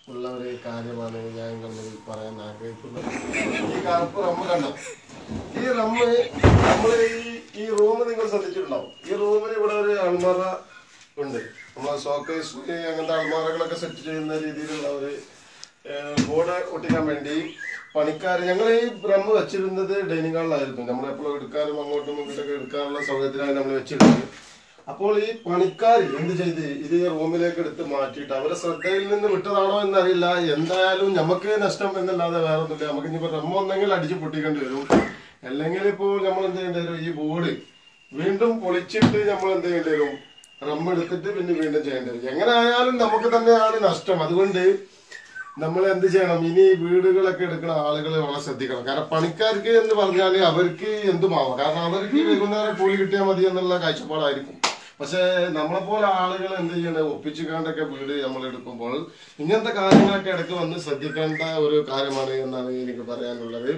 ഉള്ള ഒരു കാര്യമാണ് ഞാൻ കണ്ടത് പറയാൻ ആഗ്രഹിക്കുന്നത് ഈ കറുപ്പ് റമ്മ് കണ്ടോ ഈ റമ്മ് നമ്മൾ ഈ ഈ റൂം നിങ്ങൾ ശ്രദ്ധിച്ചിട്ടുണ്ടാവും ഈ റൂമിൽ ഇവിടെ ഒരു അൾമറ ഉണ്ട് നമ്മളെ ഷോക്കേസ് അങ്ങനത്തെ അൾമാറകളൊക്കെ സെറ്റ് ചെയ്യുന്ന രീതിയിലുള്ള ഒരു ബോർഡ് ഒട്ടിക്കാൻ വേണ്ടി പണിക്കാർ ഞങ്ങൾ ഈ റമ്മ് വെച്ചിരുന്നത് ഡൈനിങ് ഹാളിലായിരുന്നു നമ്മൾ എപ്പോഴും എടുക്കാനും അങ്ങോട്ടും ഇങ്ങോട്ടൊക്കെ എടുക്കാനുള്ള സൗകര്യത്തിനാണ് നമ്മൾ വെച്ചിരുന്നത് അപ്പോൾ ഈ പണിക്കാർ എന്ത് ചെയ്ത് ഇത് ഈ റൂമിലേക്ക് എടുത്ത് മാറ്റിയിട്ട് അവരെ ശ്രദ്ധയിൽ നിന്ന് വിട്ടതാണോ എന്നറിയില്ല എന്തായാലും നമുക്ക് നഷ്ടം എന്നല്ലാതെ വേറെ ഒന്നുമില്ല നമുക്ക് ഇനിയിപ്പോ റമ്മ ഒന്നെങ്കിൽ അടിച്ച് പൊട്ടിക്കേണ്ടി വരും അല്ലെങ്കിൽ ഇപ്പോൾ നമ്മൾ എന്ത് ചെയ്യേണ്ടി വരും ഈ ബോർഡ് വീണ്ടും പൊളിച്ചിട്ട് നമ്മൾ എന്ത് ചെയ്യേണ്ടി വരും റമ്മ എടുത്തിട്ട് പിന്നെ വീണ്ടും ചെയ്യേണ്ടി വരും എങ്ങനെ ആയാലും നമുക്ക് തന്നെയാണ് നഷ്ടം അതുകൊണ്ട് നമ്മൾ എന്ത് ചെയ്യണം ഇനി വീടുകളൊക്കെ എടുക്കുന്ന ആളുകൾ വളരെ ശ്രദ്ധിക്കണം കാരണം പണിക്കാർക്ക് എന്ന് പറഞ്ഞാൽ അവർക്ക് എന്തുമാവാം കാരണം അവർക്ക് വൈകുന്നേരം കൂലി കിട്ടിയാൽ മതി എന്നുള്ള കാഴ്ചപ്പാടായിരിക്കും പക്ഷെ നമ്മളെപ്പോലെ ആളുകൾ എന്ത് ചെയ്യണം ഒപ്പിച്ചുകാണ്ടൊക്കെ വീട് നമ്മൾ എടുക്കുമ്പോൾ ഇങ്ങനത്തെ കാര്യങ്ങളൊക്കെ ഇടയ്ക്ക് വന്ന് ശ്രദ്ധിക്കേണ്ട ഒരു കാര്യമാണ് എന്നാണ് എനിക്ക് പറയാനുള്ളത്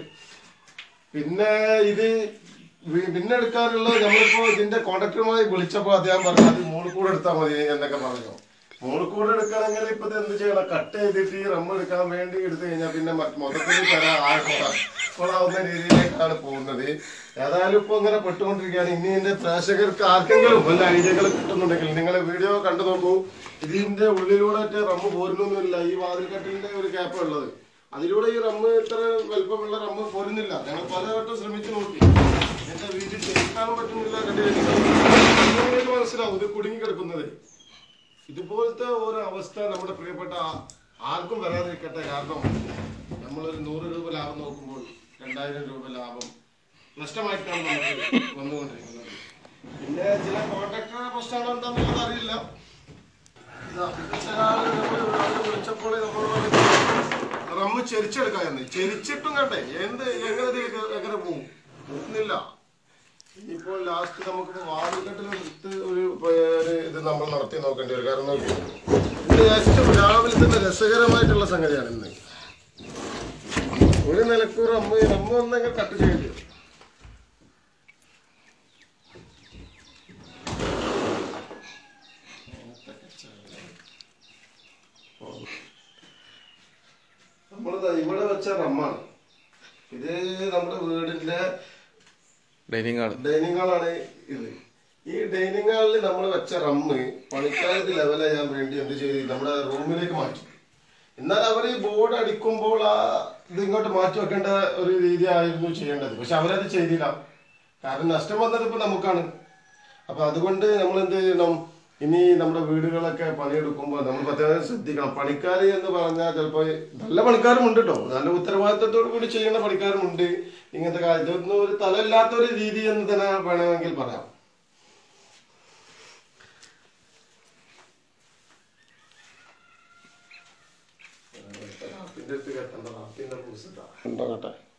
പിന്നെ ഇത് വി- പിന്നെ എടുക്കാനുള്ളത് നമ്മളിപ്പോ ഇതിന്റെ കോൺട്രാക്ടറുമായി വിളിച്ചപ്പോ അദ്ദേഹം പറഞ്ഞു അത് മൂളിക്കൂടെ എടുത്താൽ മതി എന്നൊക്കെ പറഞ്ഞു മൂളിക്കൂടെ എടുക്കണമെങ്കിൽ ഇപ്പൊ ഇത് എന്ത് ചെയ്യണം കട്ട് ചെയ്തിട്ട് ഈ റമ്മ് എടുക്കാൻ വേണ്ടി എടുത്തു കഴിഞ്ഞാൽ പിന്നെ മറ്റ് മൊത്തത്തിൽ തരാൻ ആകുന്ന രീതിയിലേക്കാണ് പോകുന്നത് ഏതായാലും ഇപ്പൊ ഇങ്ങനെ പെട്ടുകൊണ്ടിരിക്കുകയാണ് ഇനി എന്റെ പ്രേക്ഷകർക്ക് ആർക്കെങ്കിലും വല്ല ഐഡിയകൾ കിട്ടുന്നുണ്ടെങ്കിൽ നിങ്ങൾ വീഡിയോ കണ്ടു നോക്കൂ ഇതിന്റെ ഉള്ളിലൂടെ റമ്മ് പോരുന്നൊന്നുമില്ല ഈ വാതിൽക്കട്ടിലിന്റെ ഒരു ക്യാപ്പ് ഉള്ളത് അതിലൂടെ ഈ റമ്മ് ഇത്ര വലുപ്പമുള്ള റമ്മ് പോരുന്നില്ല ഞങ്ങൾ പലവട്ടം ശ്രമിച്ചു നോക്കി എന്റെ വീട്ടിൽ ചെലുത്താനും പറ്റുന്നില്ല കണ്ടിട്ട് മനസ്സിലാവും ഇത് കുടുങ്ങി കിടക്കുന്നത് ഇതുപോലത്തെ ഒരു അവസ്ഥ നമ്മുടെ പ്രിയപ്പെട്ട ആ- ആർക്കും വരാതിരിക്കട്ടെ കാരണം നമ്മളൊരു നൂറ് രൂപ ലാഭം നോക്കുമ്പോൾ രണ്ടായിരം രൂപ ലാഭം നഷ്ടമായിട്ടാണ് നമുക്ക് വന്നുകൊണ്ടിരിക്കുന്നത് പിന്നെ ചില കോൺട്രാക്ടറുടെ പ്രശ്നമാണോ എന്താണെന്നുള്ളത് അറിയില്ല ഇതാ, ഇത് ചില ആളുകൾ നമ്മള് ഇവിടെ വിളിച്ചപ്പോൾ നമ്മളോട് റമ്മ് ചെരിച്ചെടുക്കാൻ എന്ന് ചെരിച്ചിട്ടും കണ്ടേ എന്ത് എങ്ങനെ ഇതിലേക്ക് എങ്ങനെ പോകും പോകുന്നില്ല ഇനിയിപ്പോൾ ലാസ്റ്റ് നമുക്ക് വാതിൽക്കെട്ടിൽ എടുത്ത് ഒരു ഒരു ഇത് നമ്മൾ നടത്തി നോക്കേണ്ടി വരും കാരണം നോക്കൂ, ഇത് ഏറ്റവും രാവിലെ തന്നെ രസകരമായിട്ടുള്ള സംഗതിയാണ് ഇന്ന് ഒരു നിലക്കൂർ അമ്മ അമ്മ ഒന്നെങ്കിൽ കട്ട് ചെയ്യേണ്ടി വരും നമ്മളിതാ ഇവിടെ വെച്ച റമ്മാണ് ഇത് നമ്മുടെ വീടിന്റെ ഡൈനിങ് ഹാൾ ഡൈനിങ് ഹാളാണ് ഇത് ഈ ഡൈനിങ് ഹാളിൽ നമ്മൾ വെച്ച റമ്മ് പണിക്കാർക്ക് ലെവൽ ചെയ്യാൻ വേണ്ടി എന്ത് ചെയ്തു നമ്മുടെ റൂമിലേക്ക് മാറ്റി എന്നാൽ അവർ ഈ ബോർഡ് അടിക്കുമ്പോൾ ആ ഇത് ഇങ്ങോട്ട് മാറ്റി വെക്കേണ്ട ഒരു രീതി ആയിരുന്നു ചെയ്യേണ്ടത് പക്ഷെ അവരത് ചെയ്തില്ല കാരണം നഷ്ടം വന്നത് ഇപ്പൊ നമുക്കാണ് അപ്പൊ അതുകൊണ്ട് നമ്മൾ എന്ത് ചെയ്യണം ഇനി നമ്മുടെ വീടുകളൊക്കെ പണിയെടുക്കുമ്പോൾ നമ്മൾ പ്രത്യേകം ശ്രദ്ധിക്കണം പണിക്കാർ എന്ന് പറഞ്ഞാൽ ചിലപ്പോൾ നല്ല പണിക്കാരും ഉണ്ട് കേട്ടോ നല്ല ഉത്തരവാദിത്തത്തോടു കൂടി ചെയ്യുന്ന പണിക്കാരുമുണ്ട് ഇങ്ങനത്തെ കാര്യത്തൊന്നും ഒരു തലമില്ലാത്ത ഒരു രീതി എന്ന് തന്നെ വേണമെങ്കിൽ പറയാം റാപ്പിന്റെ അടുത്ത് കേട്ടണ്ട റാപ്പിന്റെ പൂസിട്ടാ ഉണ്ടോ കേട്ടെ